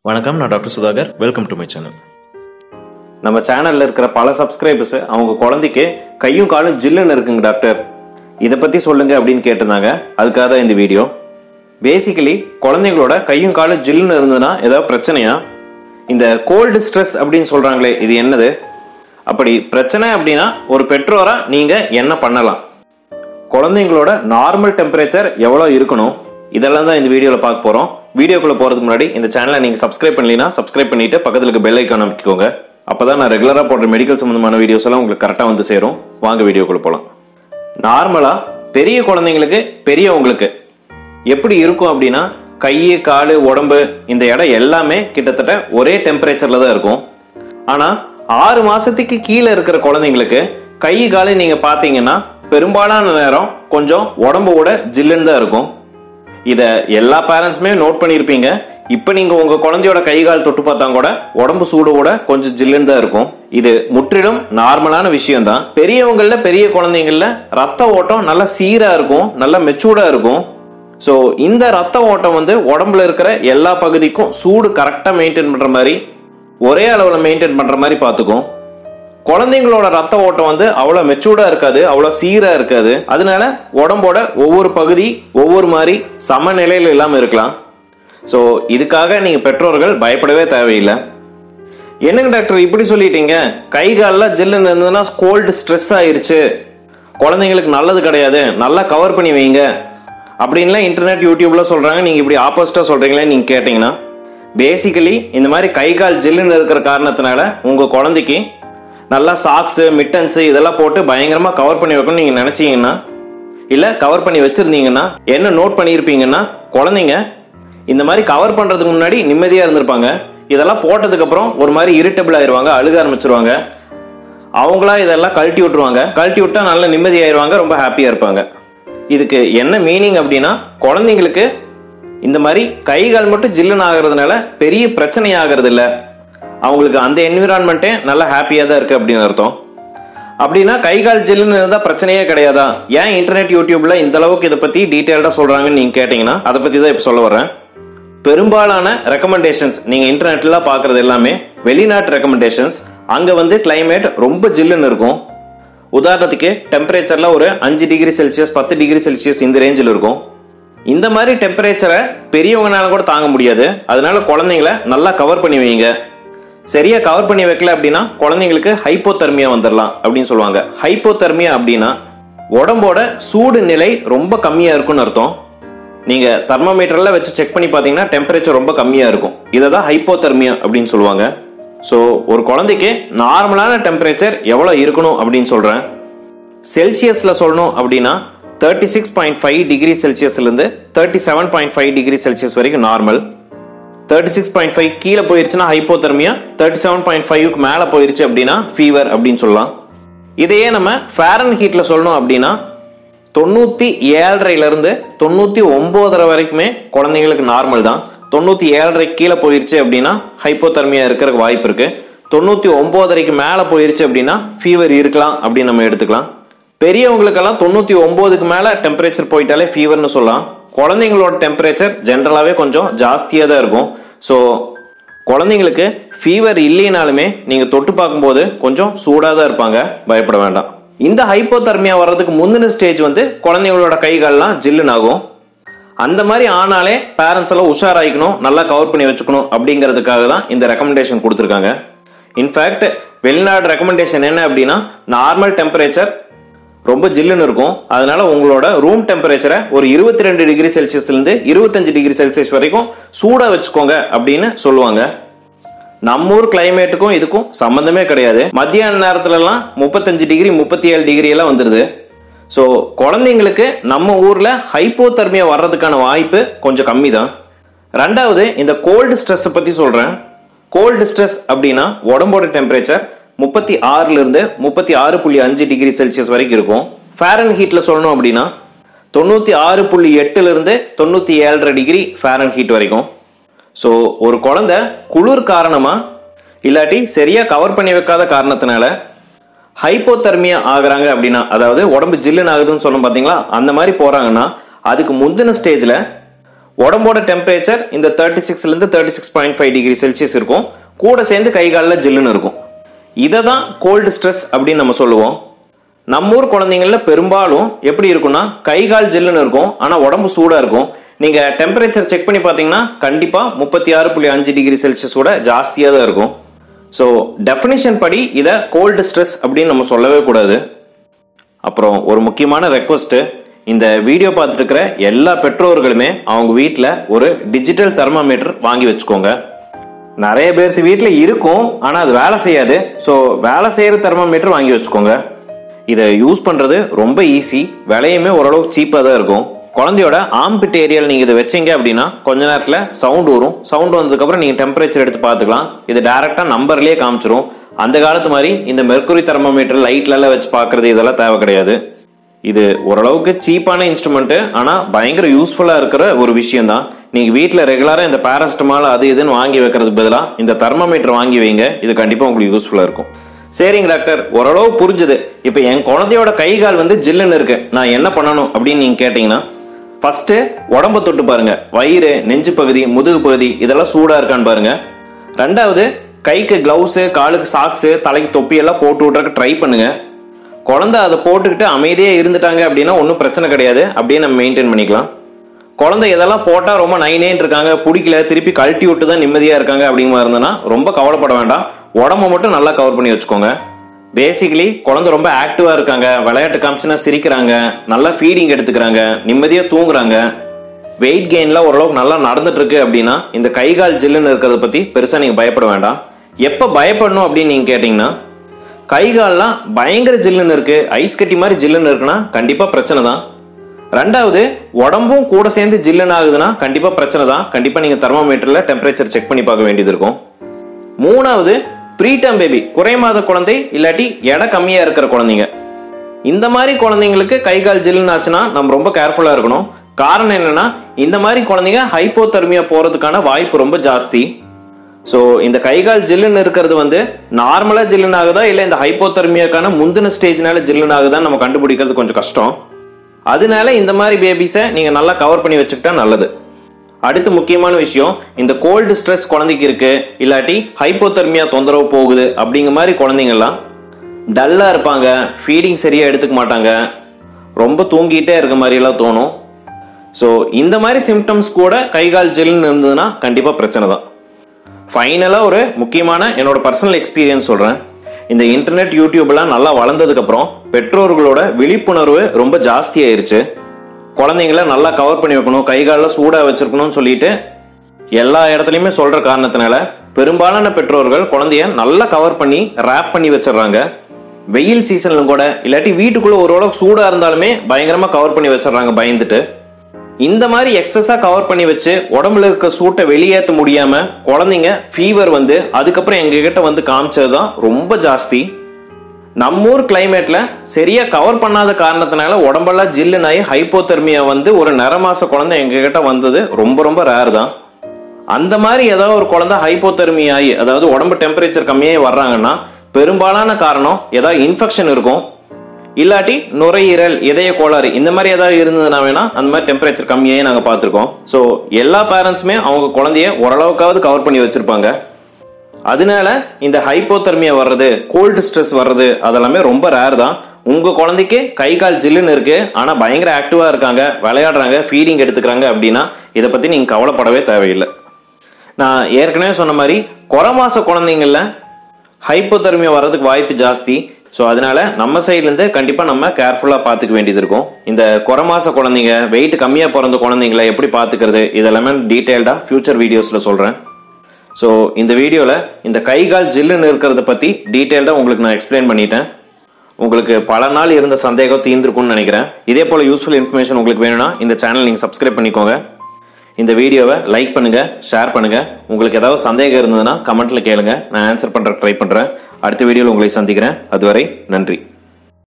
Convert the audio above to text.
வணக்கம் நான் doctor Sudhakar welcome to my channel நம்ம சேனல்ல இருக்கிற பல சப்ஸ்கிரைபர்ஸ் அவங்க குழந்தைக்கு கையும் காலும் ஜில்லுன்னு இருக்குங்க டாக்டர் இதை பத்தி சொல்லுங்க அப்படின்னு கேட்டிருந்தாங்க அதுக்காக தான் இந்த வீடியோ பேசிக்கலி குழந்தைங்களோட கையும் காலும் ஜில்லுன்னு இருந்ததுன்னா ஏதாவது பிரச்சனையா இந்த கோல்டு ஸ்ட்ரெஸ் அப்படின்னு சொல்றாங்களே இது என்னது அப்படி பிரச்சனை அப்படின்னா ஒரு பெற்றோரா நீங்க என்ன பண்ணலாம் குழந்தைங்களோட நார்மல் டெம்பரேச்சர் எவ்வளோ இருக்கணும் இதெல்லாம் தான் இந்த வீடியோவில் பார்க்க போகிறோம் வீடியோக்குள்ள போகிறதுக்கு முன்னாடி இந்த சேனலை நீங்கள் சப்ஸ்கிரைப் பண்ணலைன்னா சப்ஸ்கிரைப் பண்ணிட்டு பக்கத்தில் இருக்க பெல் ஐக்கான் அமைக்கிக்கோங்க அப்போ தான் நான் ரெகுலராக போடுற மெடிக்கல் சம்மந்தமான வீடியோஸ் எல்லாம் உங்களுக்கு கரெக்டாக வந்து சேரும் வாங்க வீடியோக்குள்ள போகலாம் நார்மலாக பெரிய குழந்தைங்களுக்கு பெரியவங்களுக்கு எப்படி இருக்கும் அப்படின்னா கை கால் உடம்பு இந்த இடம் எல்லாமே கிட்டத்தட்ட ஒரே டெம்பரேச்சர்ல தான் இருக்கும் ஆனா ஆறு மாசத்துக்கு கீழே இருக்கிற குழந்தைங்களுக்கு கை காலை நீங்க பாத்தீங்கன்னா பெரும்பாலான நேரம் கொஞ்சம் உடம்போட ஜில்லுன்னு தான் இருக்கும் இத எல்லா பேரண்ட்ஸுமே நோட் பண்ணியிருப்பீங்க இப்ப நீங்க உங்க குழந்தையோட கை கால் தொட்டு பார்த்தா கூட உடம்பு சூடோட கொஞ்சம் ஜில்லுன்னு தான் இருக்கும் இது முற்றிலும் நார்மலான விஷயம் தான் பெரியவங்கள பெரிய குழந்தைங்கள்ல ரத்த ஓட்டம் நல்லா சீரா இருக்கும் நல்லா மெச்சூர்டா இருக்கும் ஸோ இந்த ரத்த ஓட்டம் வந்து உடம்புல இருக்கிற எல்லா பகுதிக்கும் சூடு கரெக்டாக மெயின்டைன் பண்ற மாதிரி ஒரே அளவில் மெயின்டைன் பண்ற மாதிரி பார்த்துக்கும் குழந்தைங்களோட ரத்த ஓட்டம் வந்து அவ்வளோ மெச்சூர்டா இருக்காது அவ்வளோ சீரா இருக்காது அதனால உடம்போட ஒவ்வொரு பகுதி ஒவ்வொரு மாதிரி சமநிலையில் இல்லாமல் இருக்கலாம் ஸோ இதுக்காக நீங்க பெற்றோர்கள் பயப்படவே தேவையில்லை என்னங்க டாக்டர் இப்படி சொல்லிட்டீங்க கை காலில் ஜில்லுன்னு இருந்ததுன்னா கோல்டு ஸ்ட்ரெஸ் ஆயிருச்சு குழந்தைங்களுக்கு நல்லது கிடையாது நல்லா கவர் பண்ணி வைங்க அப்படின்லாம் இன்டர்நெட் யூடியூப்ல சொல்றாங்க நீங்க இப்படி ஆப்போசிட்டா சொல்றீங்களே நீங்க கேட்டீங்கன்னா பேசிக்கலி இந்த மாதிரி கை கால் ஜில்லுன்னு இருக்கிற காரணத்தினால உங்க குழந்தைக்கு நல்லா சாக்ஸ் மிட்டன்ஸ் இதெல்லாம் போட்டு பயங்கரமா கவர் பண்ணி வைக்கணும்னு நீங்க நினைச்சீங்கன்னா இல்ல கவர் பண்ணி வச்சிருந்தீங்கன்னா என்ன நோட் பண்ணியிருப்பீங்கன்னா குழந்தைங்க இந்த மாதிரி கவர் பண்றதுக்கு முன்னாடி நிம்மதியா இருந்திருப்பாங்க இதெல்லாம் போட்டதுக்கு அப்புறம் ஒரு மாதிரி இரிட்டபிள் ஆயிருவாங்க அழுக ஆரம்பிச்சிருவாங்க அவங்களா இதெல்லாம் கழட்டி விட்டுருவாங்க கழட்டி விட்டா நல்ல நிம்மதி ஆயிருவாங்க ரொம்ப ஹாப்பியா இருப்பாங்க இதுக்கு என்ன மீனிங் அப்படின்னா குழந்தைங்களுக்கு இந்த மாதிரி கை கால் மட்டும் ஜில்லுன்னு ஆகிறதுனால பெரிய பிரச்சனை ஆகிறது இல்ல அவங்களுக்கு அந்த என்விரான்மெண்ட்டே நல்லா ஹாப்பியாக தான் இருக்கு அப்படின்னு அர்த்தம் அப்படின்னா கை கால் ஜில்லுன்னு இருந்தா பிரச்சனையே கிடையாதா ஏன் இன்டர்நெட் யூடியூப்ல இந்த அளவுக்கு இதை பத்தி டீட்டெயில்டா சொல்றாங்கன்னு நீங்க கேட்டீங்கன்னா அதை பத்தி தான் இப்போ சொல்ல வரேன் பெரும்பாலான ரெக்கமெண்டேஷன்ஸ் நீங்க இன்டர்நெட்ல பாக்குறது எல்லாமே வெளிநாட்டு ரெக்கமெண்டேஷன்ஸ் அங்க வந்து கிளைமேட் ரொம்ப ஜில்லுன்னு இருக்கும் உதாரணத்துக்கு டெம்பரேச்சர்ல ஒரு அஞ்சு டிகிரி செல்சியஸ் பத்து டிகிரி செல்சியஸ் இந்த ரேஞ்சில் இருக்கும் இந்த மாதிரி டெம்பரேச்சரை பெரியவங்கனால கூட தாங்க முடியாது அதனால குழந்தைங்கள நல்லா கவர் பண்ணி வைங்க சரியா கவர் பண்ணி வைக்கல அப்படின்னா குழந்தைங்களுக்கு ஹைப்போதர்மியா வந்துடலாம் அப்படின்னு சொல்லுவாங்க ஹைப்போதர்மியா அப்படின்னா உடம்போட சூடு நிலை ரொம்ப கம்மியா இருக்கும்னு அர்த்தம் நீங்க தெர்மோமீட்டர்ல வச்சு செக் பண்ணி பார்த்தீங்கன்னா டெம்பரேச்சர் ரொம்ப கம்மியா இருக்கும் இதை தான் ஹைப்போதர்மியா அப்படின்னு சொல்லுவாங்க ஸோ ஒரு குழந்தைக்கு நார்மலான டெம்பரேச்சர் எவ்வளோ இருக்கணும் அப்படின்னு சொல்றேன் செல்சியஸ்ல சொல்லணும் அப்படின்னா thirty six point five degree செல்சியஸ்லேருந்து thirty seven point five degree Celsius வரைக்கும் normal thirty six point five கீழே போயிருச்சுன்னா ஹைப்போதர்மியா தேர்ட்டி செவன் பாயிண்ட் ஃபைவ்க்கு மேலே போயிருச்சு அப்படின்னா ஃபீவர் அப்படின்னு சொல்லலாம் இதையே நம்ம ஃபேரன் ஹீட்டில் சொல்லணும் அப்படின்னா தொண்ணூற்றி ஏழரைலேருந்து தொண்ணூற்றி ஒம்போதரை வரைக்குமே குழந்தைங்களுக்கு நார்மல் தான் தொண்ணூற்றி ஏழரை கீழே போயிருச்சு அப்படின்னா ஹைப்போதர்மியா இருக்கிற வாய்ப்பு இருக்கு தொண்ணூற்றி ஒம்போதரைக்கு மேலே போயிருச்சு அப்படின்னா ஃபீவர் இருக்கலாம் அப்படின்னு நம்ம எடுத்துக்கலாம் பெரியவங்களுக்கெல்லாம் தொண்ணூற்றி ஒம்போதுக்கு மேலே டெம்பரேச்சர் போயிட்டாலே ஃபீவர்னு சொல்லலாம் குழந்தைங்களோட டெம்பரேச்சர் ஜென்ரலாகவே கொஞ்சம் ஜாஸ்தியாக தான் இருக்கும் ஸோ குழந்தைங்களுக்கு ஃபீவர் இல்லைனாலுமே நீங்கள் தொட்டு பார்க்கும்போது கொஞ்சம் சூடாக தான் இருப்பாங்க பயப்பட வேண்டாம் இந்த ஹைப்போதர்மியா வர்றதுக்கு முந்தின ஸ்டேஜ் வந்து குழந்தைங்களோட கை கால்லாம் ஜில்லுன்னு ஆகும் அந்த மாதிரி ஆனாலே பேரண்ட்ஸ் எல்லாம் உஷாராயிக்கணும் நல்லா கவர் பண்ணி வச்சுக்கணும் அப்படிங்கிறதுக்காக தான் இந்த ரெக்கமெண்டேஷன் கொடுத்துருக்காங்க இன்ஃபேக்ட் வெளிநாடு ரெக்கமெண்டேஷன் என்ன அப்படின்னா நார்மல் டெம்பரேச்சர் ரொம்ப ஜில்லுன்னு இருக்கும் அதனால உங்களோட ரூம் டெம்பரேச்சரை ஒரு இருபத்தி ரெண்டு டிகிரி செல்சியஸ்லேருந்து இருபத்தஞ்சு டிகிரி செல்சியஸ் வரைக்கும் சூடாக வச்சுக்கோங்க அப்படின்னு சொல்லுவாங்க நம்ம ஊர் கிளைமேட்டுக்கும் இதுக்கும் சம்மந்தமே கிடையாது மத்தியான நேரத்துலலாம் முப்பத்தஞ்சு டிகிரி முப்பத்தி ஏழு டிகிரி எல்லாம் வந்துடுது ஸோ குழந்தைங்களுக்கு நம்ம ஊர்ல ஹைப்போதர்மியா வர்றதுக்கான வாய்ப்பு கொஞ்சம் கம்மி தான் ரெண்டாவது இந்த கோல்டு ஸ்ட்ரெஸ் பத்தி சொல்றேன் கோல்டு ஸ்ட்ரெஸ் அப்படின்னா உடம்போட டெம்பரேச்சர் முப்பத்தி ஆறுல இருந்து முப்பத்தி ஆறு புள்ளி அஞ்சு டிகிரி செல்சியஸ் வரைக்கும் இருக்கும் ஃபேரன் ஹீட்ல சொல்லணும் அப்படின்னா தொண்ணூத்தி ஆறு புள்ளி எட்டுல இருந்து தொண்ணூத்தி ஏழரை டிகிரி ஃபேரன் ஹீட் வரைக்கும் ஸோ ஒரு குழந்தை குளிர் காரணமா இல்லாட்டி சரியா கவர் பண்ணி வைக்காத காரணத்தினால ஹைப்போதர்மியா ஆகுறாங்க அப்படின்னா அதாவது உடம்பு ஜில்லுன்னு ஆகுதுன்னு சொன்னோம் பார்த்தீங்களா அந்த மாதிரி போறாங்கன்னா அதுக்கு முந்தின ஸ்டேஜ்ல உடம்போட டெம்பரேச்சர் இந்த தேர்ட்டி சிக்ஸ்லேருந்து thirty six point five degree Celsius இருக்கும் கூட சேர்ந்து கை காலில் ஜில்லுன்னு இருக்கும் இதை தான் கோல்டு ஸ்ட்ரெஸ் அப்படின்னு நம்ம சொல்லுவோம் நம்ம ஊர் குழந்தைங்கள பெரும்பாலும் எப்படி இருக்கும்னா கை கால் ஜில்லுன்னு இருக்கும் ஆனால் உடம்பு சூடாக இருக்கும் நீங்கள் டெம்பரேச்சர் செக் பண்ணி பார்த்தீங்கன்னா கண்டிப்பாக முப்பத்தி ஆறு புள்ளி அஞ்சு டிகிரி செல்சியஸோட ஜாஸ்தியாக தான் இருக்கும் ஸோ டெஃபினிஷன் படி இதை கோல்டு ஸ்ட்ரெஸ் அப்படின்னு நம்ம சொல்லவே கூடாது அப்புறம் ஒரு முக்கியமான ரெக்வஸ்ட் இந்த வீடியோ பார்த்துட்டு இருக்கிற எல்லா பெற்றோர்களுமே அவங்க வீட்டில் ஒரு டிஜிட்டல் தெர்மாமீட்டர் வாங்கி வச்சுக்கோங்க நிறைய பேர்த்து வீட்டில் இருக்கும் ஆனால் அது வேலை செய்யாது ஸோ வேலை செய்கிற தெர்மாமீட்டர் வாங்கி வச்சுக்கோங்க இதை யூஸ் பண்ணுறது ரொம்ப ஈஸி விலையுமே ஓரளவுக்கு சீப்பாக தான் இருக்கும் குழந்தையோட ஆம்பிட் ஏரியாவில் நீங்கள் இதை வச்சீங்க அப்படின்னா கொஞ்ச நேரத்தில் சவுண்ட் வரும் சவுண்ட் வந்ததுக்கப்புறம் நீங்கள் டெம்பரேச்சர் எடுத்து பார்த்துக்கலாம் இது டேரெக்டாக நம்பர்லேயே காமிச்சிரும் அந்த காலத்து மாதிரி இந்த மெர்க்குரி தெர்மோமீட்டர் லைட்லலாம் வச்சு பார்க்கறது இதெல்லாம் தேவை கிடையாது இது ஓரளவுக்கு சீப்பான இன்ஸ்ட்ருமெண்ட்டு ஆனால் பயங்கர யூஸ்ஃபுல்லாக இருக்கிற ஒரு விஷயம் தான் நீங்கள் வீட்டில் ரெகுலராக இந்த பேரஸ்டமால் அது இதுன்னு வாங்கி வைக்கிறதுக்கு பதிலாக இந்த தெர்மோமீட்டர் வாங்கி வைங்க இது கண்டிப்பாக உங்களுக்கு யூஸ்ஃபுல்லாக இருக்கும் சரிங்க டாக்டர் ஓரளவு புரிஞ்சுது இப்போ என் குழந்தையோட கை கால் வந்து ஜில்லுன்னு இருக்கு நான் என்ன பண்ணணும் அப்படின்னு நீங்கள் கேட்டிங்கன்னா ஃபர்ஸ்ட் உடம்ப தொட்டு பாருங்க வயிறு நெஞ்சு பகுதி முதுகு பகுதி இதெல்லாம் சூடா இருக்கான்னு பாருங்க ரெண்டாவது கைக்கு கிளவுஸு காலுக்கு சாக்ஸு தலைக்கு தொப்பி எல்லாம் போட்டு விட்றதுக்கு ட்ரை பண்ணுங்க குழந்தை அதை போட்டுக்கிட்டு அமைதியே இருந்துட்டாங்க அப்படின்னா ஒன்றும் பிரச்சனை கிடையாது அப்படியே நம்ம மெயின்டைன் பண்ணிக்கலாம் குழந்தை இதெல்லாம் போட்டால் ரொம்ப நைனேன் இருக்காங்க பிடிக்கல திருப்பி கழட்டி விட்டு தான் நிம்மதியாக இருக்காங்க அப்படிங்கிற இருந்ததுன்னா ரொம்ப கவலைப்பட வேண்டாம் உடம்ப மட்டும் நல்லா கவர் பண்ணி வச்சுக்கோங்க பேசிக்கலி குழந்தை ரொம்ப ஆக்டிவாக இருக்காங்க விளையாட்டு காமிச்சுன்னா சிரிக்கிறாங்க நல்லா ஃபீடிங் எடுத்துக்கிறாங்க நிம்மதியாக தூங்குறாங்க வெயிட் கெயின்லாம் ஓரளவுக்கு நல்லா நடந்துட்டு இருக்கு அப்படின்னா இந்த கை கால் ஜில்லுன்னு இருக்கிறத பற்றி பெருசாக நீங்கள் பயப்பட வேண்டாம் எப்போ பயப்படணும் அப்படின்னு நீங்கள் கேட்டிங்கன்னா கை கால்லாம் பயங்கர ஜில்லுன்னு இருக்கு ஐஸ் கட்டி மாதிரி ஜில்லுன்னு இருக்குன்னா கண்டிப்பாக பிரச்சனை தான் ரெண்டாவது உடம்பும் கூட சேர்ந்து ஜில்லுன்னு ஆகுதுன்னா கண்டிப்பாக பிரச்சனை தான் கண்டிப்பாக நீங்கள் தெர்மோமீட்டரில் டெம்பரேச்சர் செக் பண்ணி பார்க்க வேண்டியது இருக்கும் மூணாவது ப்ரீடம் பேபி குறை மாத குழந்தை இல்லாட்டி எடை கம்மியா இருக்கிற குழந்தைங்க இந்த மாதிரி குழந்தைங்களுக்கு கை கால் ஜில்லுன்னு ஆச்சுன்னா நம்ம ரொம்ப கேர்ஃபுல்லா இருக்கணும் காரணம் என்னன்னா இந்த மாதிரி குழந்தைங்க ஹைப்போதெர்மியா போறதுக்கான வாய்ப்பு ரொம்ப ஜாஸ்தி ஸோ இந்த கை கால் ஜில்லுன்னு இருக்கிறது வந்து நார்மலா ஜில்லுன்னு ஆகுதா இல்லை இந்த ஹைப்போதெர்மியாக்கான முந்தின ஸ்டேஜ்னால ஜில்லுன்னு ஆகுதான்னு நம்ம கண்டுபிடிக்கிறது கொஞ்சம் கஷ்டம் அதனால இந்த மாதிரி பேபிஸை நீங்க நல்லா கவர் பண்ணி வச்சுக்கிட்டா நல்லது அடுத்து முக்கியமான விஷயம் இந்த கோல்டு ஸ்ட்ரெஸ் குழந்தைக்கு இருக்கு இல்லாட்டி ஹைப்போதெர்மியா தொந்தரவு போகுது அப்படிங்கிற மாதிரி குழந்தைங்கள்லாம் டல்லா இருப்பாங்க ஃபீடிங் சரியா எடுத்துக்க மாட்டாங்க ரொம்ப தூங்கிட்டே இருக்க மாதிரி எல்லாம் தோணும் ஸோ இந்த மாதிரி சிம்டம்ஸ் கூட கை கால் ஜெல்னு இருந்ததுன்னா கண்டிப்பாக பிரச்சனை தான் ஃபைனலாக ஒரு முக்கியமான என்னோட பர்சனல் எக்ஸ்பீரியன்ஸ் சொல்கிறேன் இந்த இன்டர்நெட் யூடியூப்லாம் நல்லா வளர்ந்ததுக்கப்புறம் பெற்றோர்களோட விழிப்புணர்வு ரொம்ப ஜாஸ்தி ஆயிருச்சு குழந்தைங்கள நல்லா கவர் பண்ணி வைக்கணும் கை காலில் சூடாக வச்சிருக்கணும்னு சொல்லிட்டு எல்லா இடத்துலையுமே சொல்ற காரணத்தினால பெரும்பாலான பெற்றோர்கள் குழந்தைய நல்லா கவர் பண்ணி ரேப் பண்ணி வச்சிடுறாங்க வெயில் சீசன்ல கூட இல்லாட்டி வீட்டுக்குள்ள ஓரளவுக்கு சூடா இருந்தாலுமே பயங்கரமா கவர் பண்ணி வச்சிடுறாங்க பயந்துட்டு இந்த மாதிரி எக்ஸஸா கவர் பண்ணி வச்சு உடம்புல இருக்க சூட்டை வெளியேற்ற முடியாம குழந்தைங்க ஃபீவர் வந்து அதுக்கப்புறம் எங்க கிட்ட வந்து காமிச்சதுதான் ரொம்ப ஜாஸ்தி நம்ம ஊர் கிளைமேட்ல சரியா கவர் பண்ணாத காரணத்தினால உடம்பெல்லாம் ஜில்லுனாயி ஹைப்போதெர்மியா வந்து ஒரு நிற மாச குழந்தை எங்க கிட்ட வந்தது ரொம்ப ரொம்ப ரேர் தான் அந்த மாதிரி ஏதாவது ஒரு குழந்தை ஹைப்போதெர்மியா ஆகி அதாவது உடம்பு டெம்பரேச்சர் கம்மியாகி வர்றாங்கன்னா பெரும்பாலான காரணம் ஏதாவது இன்ஃபெக்ஷன் இருக்கும் இல்லாட்டி நுரையீரல் இதய கோளாறு இந்த மாதிரி ஏதாவது இருந்ததுன்னா வேணா அந்த மாதிரி டெம்பரேச்சர் கம்மியாகி நாங்கள் பார்த்துருக்கோம் ஸோ எல்லா பேரண்ட்ஸுமே அவங்க குழந்தைய ஓரளவுக்காவது கவர் பண்ணி வச்சிருப்பாங்க அதனால இந்த ஹைப்போதெர்மியா வர்றது கோல்டு ஸ்ட்ரெஸ் வர்றது அதெல்லாமே ரொம்ப ரேர் தான் உங்க குழந்தைக்கு கை கால் ஜில்லுன்னு இருக்கு ஆனா பயங்கர ஆக்டிவா இருக்காங்க விளையாடுறாங்க ஃபீடிங் எடுத்துக்கிறாங்க அப்படின்னா இதை பத்தி நீங்க கவலைப்படவே தேவையில்லை நான் ஏற்கனவே சொன்ன மாதிரி குறை மாச குழந்தைங்கள ஹைப்போதெர்மியா வர்றதுக்கு வாய்ப்பு ஜாஸ்தி ஸோ அதனால நம்ம சைட்லேருந்து கண்டிப்பாக நம்ம கேர்ஃபுல்லாக பார்த்துக்க வேண்டியது இருக்கும் இந்த குறை மாச குழந்தைங்க வெயிட் கம்மியாக பிறந்த குழந்தைங்களை எப்படி பார்த்துக்கிறது இதெல்லாமே டீட்டெயில்டாக ஃபியூச்சர் வீடியோஸில் சொல்கிறேன் ஸோ இந்த வீடியோவில் இந்த கை கால் ஜில்லுன்னு இருக்கிறத பற்றி டீட்டெயில்டாக உங்களுக்கு நான் எக்ஸ்பிளைன் பண்ணிட்டேன் உங்களுக்கு பல நாள் இருந்த சந்தேகம் தீர்ந்துருக்கும்னு நினைக்கிறேன் இதே போல் யூஸ்ஃபுல் இன்ஃபர்மேஷன் உங்களுக்கு வேணும்னா இந்த சேனல் நீங்கள் சப்ஸ்கிரைப் பண்ணிக்கோங்க இந்த வீடியோவை லைக் பண்ணுங்க ஷேர் பண்ணுங்க உங்களுக்கு ஏதாவது சந்தேகம் இருந்ததுன்னா கமெண்ட்ல கேளுங்க நான் ஆன்சர் பண்ற ட்ரை பண்றேன் அடுத்த வீடியோவில் உங்களை சந்திக்கிறேன் அதுவரை நன்றி